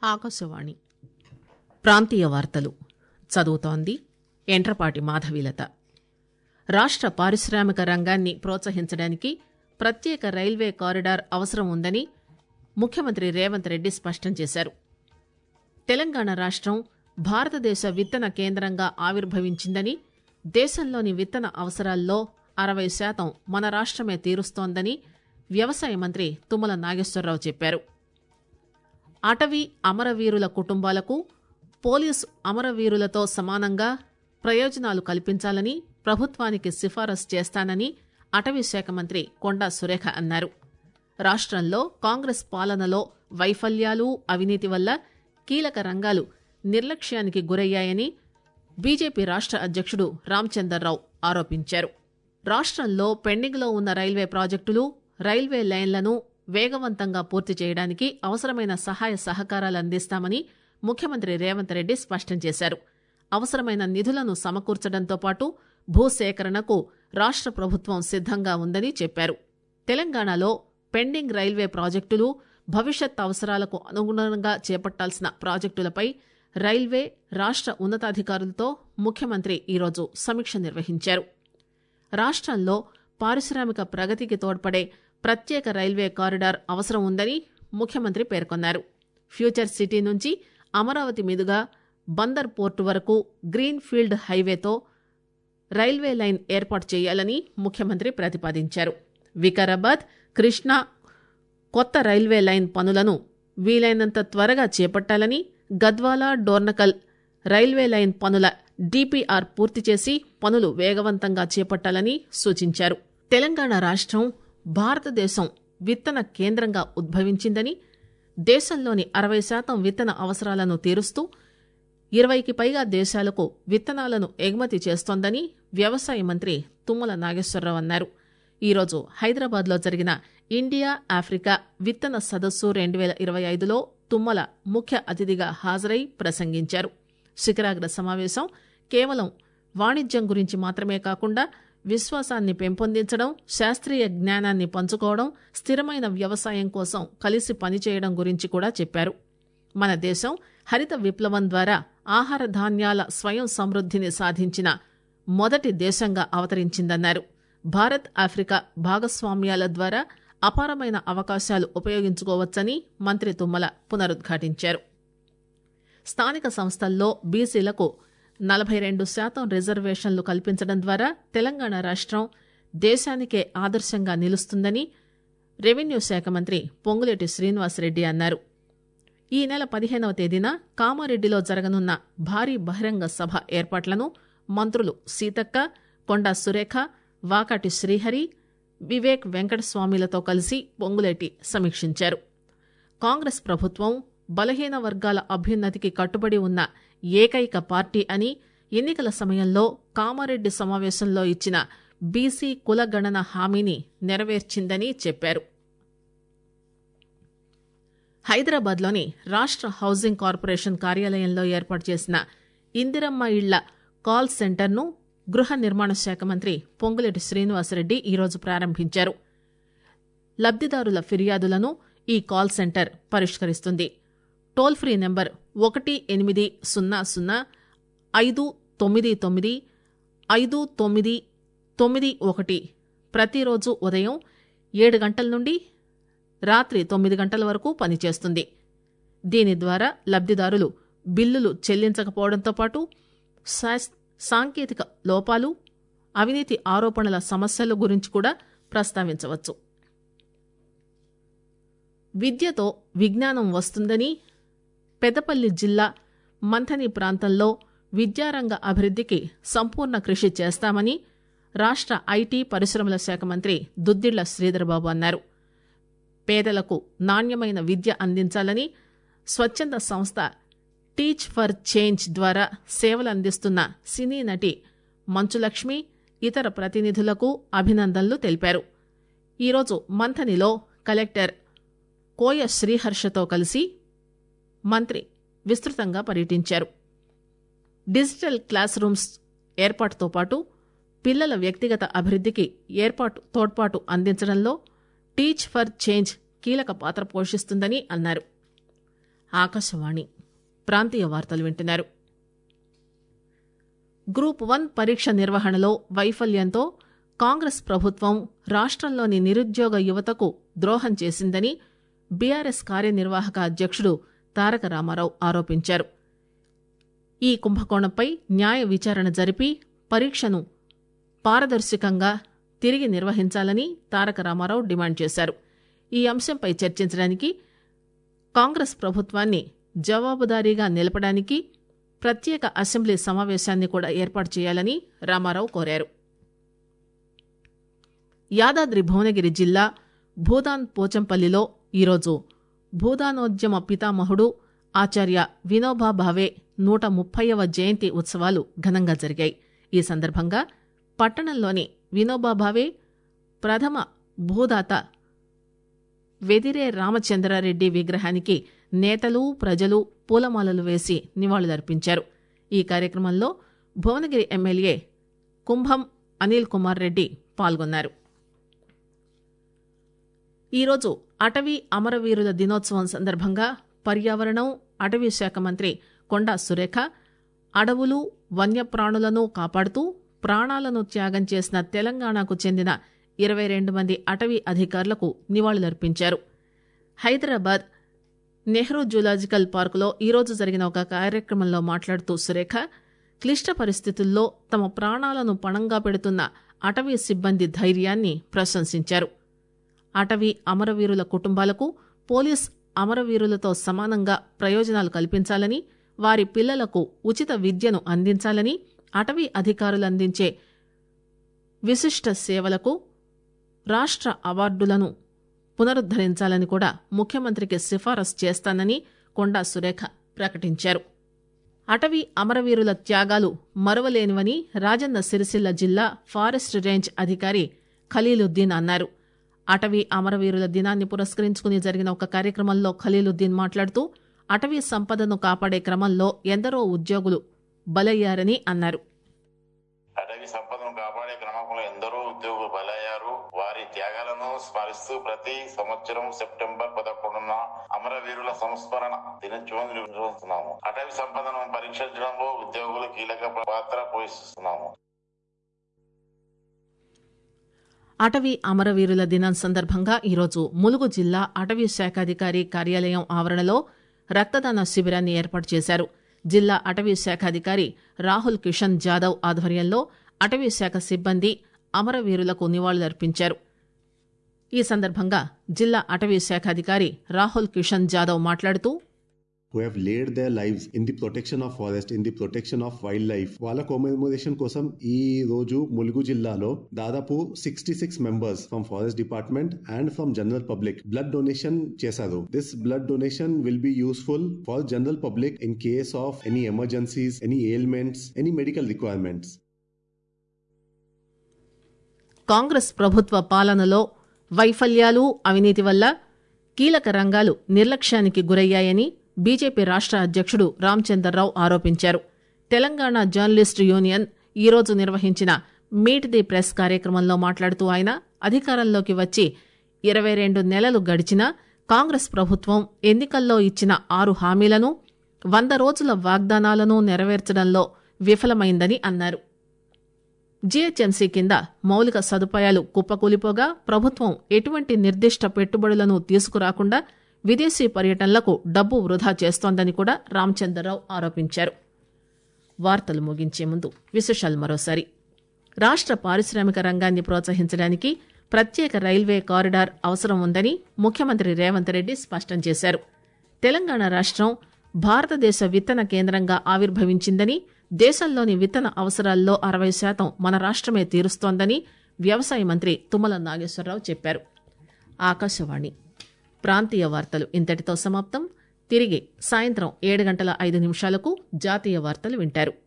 ఆకాశవాణి ప్రాంతీయ వార్తలు చదువుతోంది ఎంట్రపాటి మాధవీలత రాష్ట పారిశ్రామిక రంగాన్ని ప్రోత్సహించడానికి ప్రత్యేక రైల్వే కారిడార్ అవసరం ఉందని ముఖ్యమంత్రి రేవంత్ రెడ్డి స్పష్టం చేశారు తెలంగాణ రాష్టం భారతదేశ విత్తన కేంద్రంగా ఆవిర్భవించిందని దేశంలోని విత్తన అవసరాల్లో అరవై శాతం మన రాష్టమే తీరుస్తోందని వ్యవసాయ మంత్రి తుమ్మల నాగేశ్వరరావు చెప్పారు అటవీ అమరవీరుల కుటుంబాలకు పోలీసు అమరవీరులతో సమానంగా ప్రయోజనాలు కల్పించాలని ప్రభుత్వానికి సిఫారసు చేస్తానని అటవీ శాఖ మంత్రి కొండా సురేఖ అన్నారు రాష్టంలో కాంగ్రెస్ పాలనలో వైఫల్యాలు అవినీతి వల్ల కీలక రంగాలు నిర్లక్ష్యానికి గురయ్యాయని బీజేపీ రాష్ట అధ్యక్షుడు రామచందర్రావు ఆరోపించారు రాష్టంలో పెండింగ్లో ఉన్న రైల్వే ప్రాజెక్టులు రైల్వే లైన్లను వేగవంతంగా పూర్తి చేయడానికి అవసరమైన సహాయ సహకారాలు అందిస్తామని ముఖ్యమంత్రి రేవంత్ రెడ్డి స్పష్టం చేశారు అవసరమైన నిధులను సమకూర్చడంతో పాటు భూసేకరణకు రాష్ట ప్రభుత్వం సిద్దంగా ఉందని చెప్పారు తెలంగాణలో పెండింగ్ రైల్వే ప్రాజెక్టులు భవిష్యత్ అవసరాలకు అనుగుణంగా చేపట్టాల్సిన ప్రాజెక్టులపై రైల్వే రాష్ట ఉన్నతాధికారులతో ముఖ్యమంత్రి ఈరోజు సమీక్ష నిర్వహించారు రాష్టంలో పారిశ్రామిక ప్రగతికి తోడ్పడే ప్రత్యేక రైల్వే కారిడార్ అవసరం ఉందని ముఖ్యమంత్రి పేర్కొన్నారు ఫ్యూచర్ సిటీ నుంచి అమరావతి మీదుగా బందర్ పోర్టు వరకు గ్రీన్ ఫీల్డ్ హైవేతో రైల్వే లైన్ ఏర్పాటు చేయాలని ముఖ్యమంత్రి ప్రతిపాదించారు వికారాబాద్ కృష్ణా కొత్త రైల్వే లైన్ పనులను వీలైనంత త్వరగా చేపట్టాలని గద్వాల డోర్నకల్ రైల్వే లైన్ పనుల డిపిఆర్ పూర్తి చేసి పనులు వేగవంతంగా చేపట్టాలని సూచించారు తెలంగాణ రాష్టం భారతదేశం విత్తన కేంద్రంగా ఉద్భవించిందని దేశంలోని అరవై శాతం విత్తన అవసరాలను తీరుస్తూ ఇరవైకి పైగా దేశాలకు విత్తనాలను ఎగుమతి చేస్తోందని వ్యవసాయ మంత్రి తుమ్మల నాగేశ్వరరావు అన్నారు ఈరోజు హైదరాబాద్లో జరిగిన ఇండియా ఆఫ్రికా విత్తన సదస్సు రెండు వేల ఇరవై ఐదులో తుమ్మల ముఖ్య అతిథిగా హాజరై ప్రసంగించారు శిఖరాగ్ర సమావేశం కేవలం వాణిజ్యం గురించి మాత్రమే కాకుండా విశ్వాసాన్ని పెంపొందించడం శాస్త్రీయ జ్ఞానాన్ని పంచుకోవడం స్థిరమైన వ్యవసాయం కోసం కలిసి పనిచేయడం గురించి కూడా చెప్పారు మన దేశం హరిత విప్లవం ద్వారా ఆహార ధాన్యాల స్వయం సమృద్ధిని సాధించిన మొదటి దేశంగా అవతరించిందన్నారు భారత్ ఆఫ్రికా భాగస్వామ్యాల ద్వారా అపారమైన అవకాశాలు ఉపయోగించుకోవచ్చని మంత్రి తుమ్మల పునరుద్ఘాటించారు స్థానిక సంస్థల్లో బీసీలకు నలభై రెండు శాతం రిజర్వేషన్లు కల్పించడం ద్వారా తెలంగాణ రాష్టం దేశానికే ఆదర్శంగా నిలుస్తుందని రెవెన్యూ శాఖ మంత్రి పొంగులేటి శ్రీనివాసరెడ్డి అన్నారు ఈ నెల పదిహేనవ తేదీన కామారెడ్డిలో జరగనున్న భారీ బహిరంగ సభ ఏర్పాట్లను మంత్రులు సీతక్క కొండా సురేఖ వాకాటి శ్రీహరి వివేక్ వెంకటస్వామిలతో కలిసి పొంగులేటి సమీక్షించారు కాంగ్రెస్ ప్రభుత్వం బలహీన వర్గాల అభ్యున్నతికి కట్టుబడి ఉన్న ఏకైక పార్టీ అని ఎన్నికల సమయంలో కామారెడ్డి సమావేశంలో ఇచ్చిన బీసీ కులగణన హామీని నెరవేర్చిందని చెప్పారు హైదరాబాద్లోని రాష్ట హౌసింగ్ కార్పొరేషన్ కార్యాలయంలో ఏర్పాటు చేసిన ఇందిరమ్మ ఇళ్ల కాల్ సెంటర్ను గృహ నిర్మాణ శాఖ మంత్రి పొంగులేటి శ్రీనివాసరెడ్డి ఈరోజు ప్రారంభించారు లబ్దిదారుల ఫిర్యాదులను ఈ కాల్ సెంటర్ పరిష్కరిస్తుంది టోల్ ఫ్రీ నెంబర్ ఒకటి ఎనిమిది సున్నా సున్నా ఐదు తొమ్మిది తొమ్మిది ఐదు తొమ్మిది తొమ్మిది ఒకటి ప్రతిరోజు ఉదయం ఏడు గంటల నుండి రాత్రి తొమ్మిది గంటల వరకు పనిచేస్తుంది దీని ద్వారా లబ్దిదారులు బిల్లులు చెల్లించకపోవడంతో పాటు సాంకేతిక లోపాలు అవినీతి ఆరోపణల సమస్యల గురించి కూడా ప్రస్తావించవచ్చు విద్యతో విజ్ఞానం వస్తుందని పెద్దపల్లి జిల్లా మంథని ప్రాంతంలో విద్యారంగ అభివృద్ధికి సంపూర్ణ కృషి చేస్తామని రాష్ట ఐటీ పరిశ్రమల శాఖ మంత్రి దుద్దిళ్ల శ్రీధర్బాబు అన్నారు పేదలకు నాణ్యమైన విద్య అందించాలని స్వచ్ఛంద సంస్థ టీచ్ ఫర్ చేంజ్ ద్వారా సేవలు అందిస్తున్న సినీ నటి మంచులక్ష్మి ఇతర ప్రతినిధులకు అభినందనలు తెలిపారు ఈరోజు మంథనిలో కలెక్టర్ కోయ శ్రీహర్షతో కలిసి మంత్రి విస్తృతంగా పర్యటించారు డిజిటల్ క్లాస్ రూమ్స్ ఏర్పాటుతో పాటు పిల్లల వ్యక్తిగత అభివృద్ధికి ఏర్పాటు తోడ్పాటు అందించడంలో టీచ్ ఫర్ చేంజ్ కీలక పాత్ర పోషిస్తుందని అన్నారు ఆకాశవాణి ప్రాంతీయ వార్తలు వింటున్నారు గ్రూప్ వన్ పరీక్ష నిర్వహణలో వైఫల్యంతో కాంగ్రెస్ ప్రభుత్వం రాష్టంలోని నిరుద్యోగ యువతకు ద్రోహం చేసిందని బీఆర్ఎస్ కార్యనిర్వాహక అధ్యక్షుడు తారక రామారావు ఆరోపించారు ఈ కుంభకోణంపై న్యాయ విచారణ జరిపి పరీక్షను పారదర్శకంగా తిరిగి నిర్వహించాలని తారక రామారావు డిమాండ్ చేశారు ఈ అంశంపై చర్చించడానికి కాంగ్రెస్ ప్రభుత్వాన్ని జవాబుదారీగా నిలపడానికి ప్రత్యేక అసెంబ్లీ సమావేశాన్ని కూడా ఏర్పాటు చేయాలని రామారావు కోరారు యాదాద్రి భువనగిరి జిల్లా భూదాన్ పోచంపల్లిలో ఈరోజు భూదానోద్యమ పితామహుడు ఆచార్య వినోబా భావే నూట ముప్పైవ జయంతి ఉత్సవాలు ఘనంగా జరిగాయి ఈ సందర్భంగా పట్టణంలోని వినోబా భావే ప్రథమ భూదాత వెదిరే రామచంద్రారెడ్డి విగ్రహానికి నేతలు ప్రజలు పూలమాలలు వేసి నివాళులర్పించారు ఈ కార్యక్రమంలో భువనగిరి ఎమ్మెల్యే కుంభం అనిల్ కుమార్ రెడ్డి పాల్గొన్నారు ఈరోజు అటవీ అమరవీరుల దినోత్సవం సందర్భంగా పర్యావరణం అటవీ శాఖ మంత్రి కొండా సురేఖ అడవులు వన్యప్రాణులను కాపాడుతూ ప్రాణాలను త్యాగం చేసిన తెలంగాణకు చెందిన ఇరవై రెండు మంది అటవీ అధికారులకు నివాళులర్పించారు హైదరాబాద్ నెహ్రూ జూలాజికల్ పార్కులో ఈరోజు జరిగిన ఒక కార్యక్రమంలో మాట్లాడుతూ సురేఖ క్లిష్ట పరిస్థితుల్లో తమ ప్రాణాలను పణంగా పెడుతున్న అటవీ సిబ్బంది ధైర్యాన్ని ప్రశంసించారు అటవీ అమరవీరుల కుటుంబాలకు పోలీస్ అమరవీరులతో సమానంగా ప్రయోజనాలు కల్పించాలని వారి పిల్లలకు ఉచిత విద్యను అందించాలని అటవీ అధికారులు అందించే విశిష్ట సేవలకు రాష్ట్ర అవార్డులను పునరుద్దరించాలని కూడా ముఖ్యమంత్రికి సిఫారసు చేస్తానని కొండా సురేఖ ప్రకటించారు అటవీ అమరవీరుల త్యాగాలు మరువలేనివని రాజన్న సిరిసిల్ల జిల్లా ఫారెస్ట్ రేంజ్ అధికారి ఖలీలుద్దీన్ అన్నారు అటవీ అమరవీరుల దినాన్ని పురస్కరించుకుని జరిగిన ఒక కార్యక్రమంలో ఖలీలుద్దీన్ మాట్లాడుతూ అటవీ సంపదను కాపాడే క్రమంలో ఎందరో ఉద్యోగులు బలయ్యారని అన్నారు అటవీ సంపదను కాపాడే క్రమంలో ఎందరో ఉద్యోగులు బలయ్యారు వారి త్యాగాలను స్మరిస్తూ ప్రతి సంవత్సరం సెప్టెంబర్ పదకొండున అమరవీరుల సంస్మరణ దినోత్సవం నిర్వహిస్తున్నాము అటవీ సంపదను పరీక్షించడంలో ఉద్యోగులు కీలక పాత్ర పోషిస్తున్నాము అటవీ అమరవీరుల దినం సందర్భంగా ఈరోజు ములుగు జిల్లా అటవీ శాఖాధికారి కార్యాలయం ఆవరణలో రక్తదాన శిబిరాన్ని ఏర్పాటు చేశారు జిల్లా అటవీ శాఖాధికారి రాహుల్ కిషన్ జాదవ్ ఆధ్వర్యంలో అటవీ శాఖ సిబ్బంది అమరవీరులకు నివాళులర్పించారు ఈ సందర్భంగా జిల్లా అటవీ శాఖాధికారి రాహుల్ కిషన్ జాదవ్ మాట్లాడుతూ who have laid their lives in the protection of forest, in the protection of wildlife. వాళ్ళ కొమెమోరేషన్ కోసం ఈ రోజు ములుగు జిల్లాలో దాదాపు sixty six members from forest department and from general public blood donation చేశారు this blood donation will be useful for general public in case of any emergencies any ailments any medical requirements Congress ప్రభుత్వ పాలనలో వైఫల్యాలు అవినీతి వల్ల కీలక రంగాలు నిర్లక్ష్యానికి గురయ్యాయని BJP రాష్ట్ర అధ్యక్షుడు రామచందర్రావు ఆరోపించారు తెలంగాణ జర్నలిస్టు యూనియన్ ఈరోజు నిర్వహించిన మీట్ ది ప్రెస్ కార్యక్రమంలో మాట్లాడుతూ ఆయన అధికారంలోకి వచ్చి ఇరవై రెండు నెలలు గడిచినా కాంగ్రెస్ ప్రభుత్వం ఎన్నికల్లో ఇచ్చిన ఆరు హామీలను వంద రోజుల వాగ్దానాలను నెరవేర్చడంలో విఫలమైందని అన్నారు జీహెచ్ఎంసీ కింద మౌలిక సదుపాయాలు కుప్పకూలిపోగా ప్రభుత్వం ఎటువంటి నిర్దిష్ట పెట్టుబడులను తీసుకురాకుండా విదేశీ పర్యటనలకు డబ్బు వృధా చేస్తోందని కూడా రామచంద్రరావు ఆరోపించారు వార్తలు ముగించే ముందు విశేషాలు మరోసారి రాష్ట్ర పారిశ్రామిక రంగాన్ని ప్రోత్సహించడానికి ప్రత్యేక రైల్వే కారిడార్ అవసరం ఉందని ముఖ్యమంత్రి రేవంత్ రెడ్డి స్పష్టం చేశారు తెలంగాణ రాష్ట్రం భారతదేశ విత్తన కేంద్రంగా ఆవిర్భవించిందని దేశంలోని విత్తన అవసరాల్లో అరవై శాతం మన రాష్ట్రమే తీరుస్తోందని వ్యవసాయ మంత్రి తుమ్మల నాగేశ్వరరావు చెప్పారు ఆకాశవాణి ప్రాంతీయ వార్తలు ఇంతటితో సమాప్తం తిరిగి సాయంత్రం ఏడు గంటల ఐదు నిమిషాలకు జాతీయ వార్తలు వింటారు